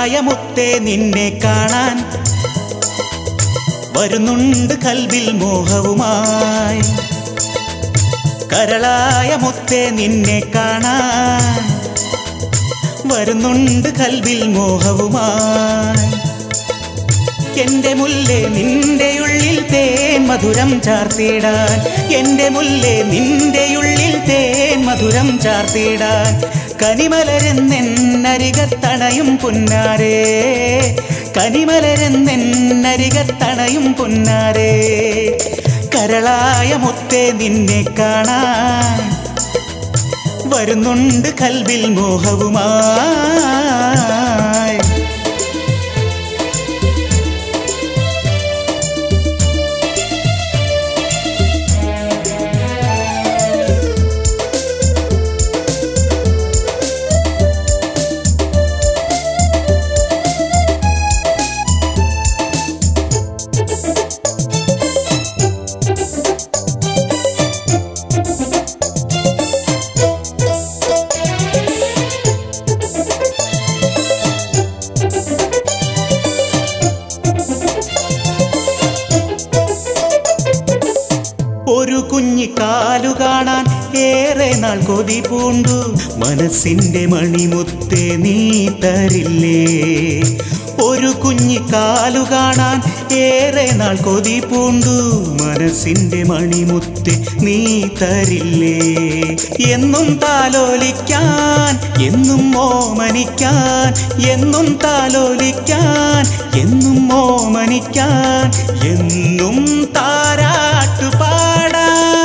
കരളായ മുത്തേ നിന്നെ കാണാൻ വരുന്നുണ്ട് കൽവിൽ മോഹവുമായി കരളായ മുത്തേ നിന്നെ കാണാൻ വരുന്നുണ്ട് കൽവിൽ മോഹവുമായി എന്റെ മുല്ലേ നിന്റെ ഉള്ളിൽ തേൻ മധുരം ചാർത്തിടാൻ എന്റെ മുല്ലേ നിന്റെ ഉള്ളിൽ തേൻ മധുരം ചാർത്തിടാൻ കനിമലരെന്നെന്നരികത്തണയും പുന്നാരേ കനിമലരെന്നെന്നരികത്തണയും പുന്നാരേ കരളായ മുത്തേ നിന്നെ കാണാൻ വരുന്നുണ്ട് കൽവിൽ മോഹവുമായി ഒരു കുഞ്ഞി കാലു കാണാൻ ഏറെ നാൾ കൊതി പൂണ്ടു മനസ്സിന്റെ മണിമുത്തേ നീ തരില്ലേ ഒരു കുഞ്ഞി കാലു കാണാൻ ഏറെ നാൾ കൊതി പൂണ്ടു മനസ്സിന്റെ മണിമുത്തേ നീ തരില്ലേ എന്നും താലോലിക്കാൻ എന്നും ഓമനിക്കാൻ എന്നും താലോലിക്കാൻ എന്നും ഓമനിക്കാൻ എന്നും താരാട്ടു പാടാൻ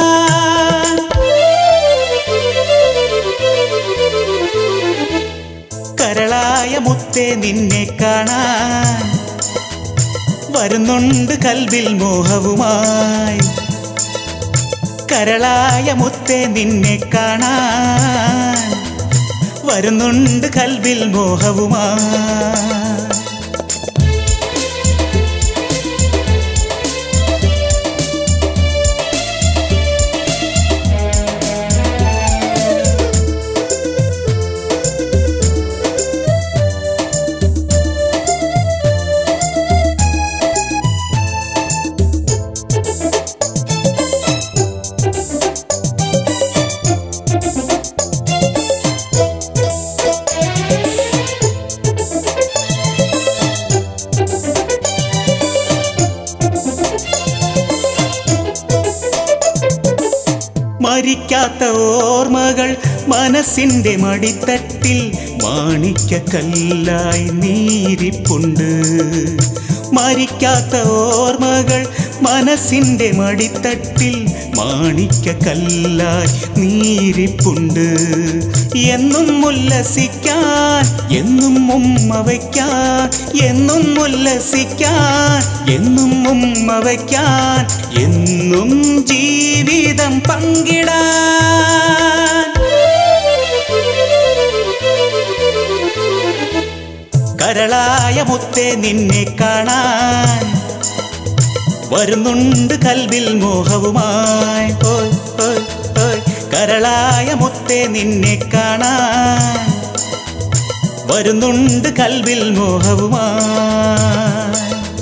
കരളായ മുത്തേ നിന്നെ കാണാൻ വരുന്നുണ്ട് കൽവിൽ മോഹവുമായി കരളായ മുത്തേ നിന്നെ കാണാൻ വരുന്നുണ്ട് കൽവിൽ മോഹവുമായി മരിക്കാത്ത ഓർമ്മകൾ മനസ്സിന്റെ മടിത്തട്ടിൽ മാണിക്കക്കല്ലായി നീരിപ്പുണ്ട് മരിക്കാത്ത ഓർമ്മകൾ മനസ്സിന്റെ മടിത്തട്ടിൽ മാണിക്കക്കല്ലായി നീരിപ്പുണ്ട് എന്നും ഉല്ലസിക്കാൻ എന്നും ഉമ്മ വയ്ക്കാൻ എന്നും ഉല്ലസിക്കാൻ എന്നും ഉമ്മ വയ്ക്കാൻ എന്നും ജീവിതം പങ്കിടാൻ കരളായ മുത്തേ നിന്നെ കാണാൻ വരുന്നുണ്ട് കൽവിൽ മോഹവുമായി ഓയ് ഓയ് ഓയ് കരളായ മുത്തേ നിന്നെ കാണാൻ വരുന്നുണ്ട് കൽവിൽ മോഹവുമായി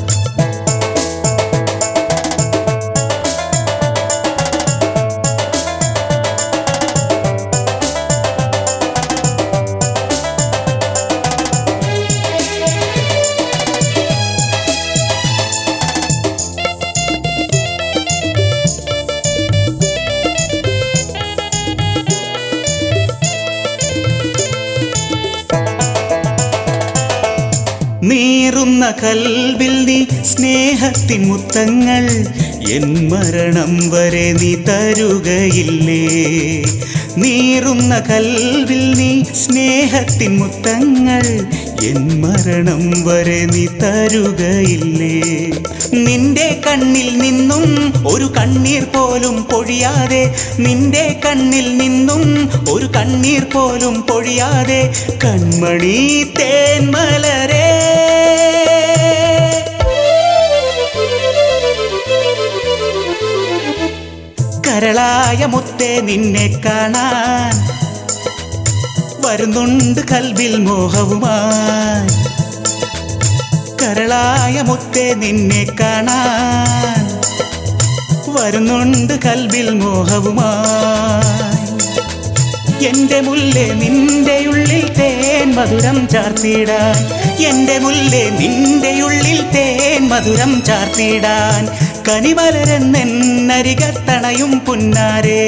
നീറുന്ന കൽവിൽ നീ സ്നേഹത്തിൻ മുത്തങ്ങൾ എൻ മരണം വരെ നീ തരുകയില്ലേ നീറുന്ന കൽവിൽ നീ സ്നേഹത്തിൻ മുത്തങ്ങൾ എൻ മരണം വരെ നീ തരുകയില്ലേ നിന്റെ കണ്ണിൽ നിന്നും ഒരു കണ്ണീർ പോലും പൊഴിയാതെ നിന്റെ കണ്ണിൽ നിന്നും ഒരു കണ്ണീർ പോലും പൊഴിയാതെ കൺമണി തേന്മലരേ കരളായ മുത്തേ നിന്നെ കാണാൻ വരുന്നുണ്ട് കൽവിൽ മോഹവുമായി കരളായ മുത്തേ നിന്നെ കാണാൻ വരുന്നുണ്ട് കൽവിൽ മോഹവുമായി എന്റെ മുല്ലേ നിന്റെ ഉള്ളിൽ തേൻ മധുരം ചാർത്തിടാൻ എന്റെ മുല്ലേ നിന്റെ ഉള്ളിൽ തേൻ മധുരം ചാർത്തിടാൻ കനിമലരെന്നരികത്തണയും പുന്നാരേ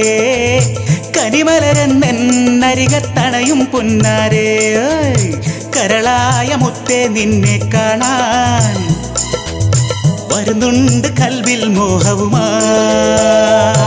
കനിമലരെന്നരികത്തണയും പുന്നാരേ ഓയ്. കരളായ മുത്തേ നിന്നെ കാണാൻ വരുന്നുണ്ട് കൽവിൽ മോഹവുമായി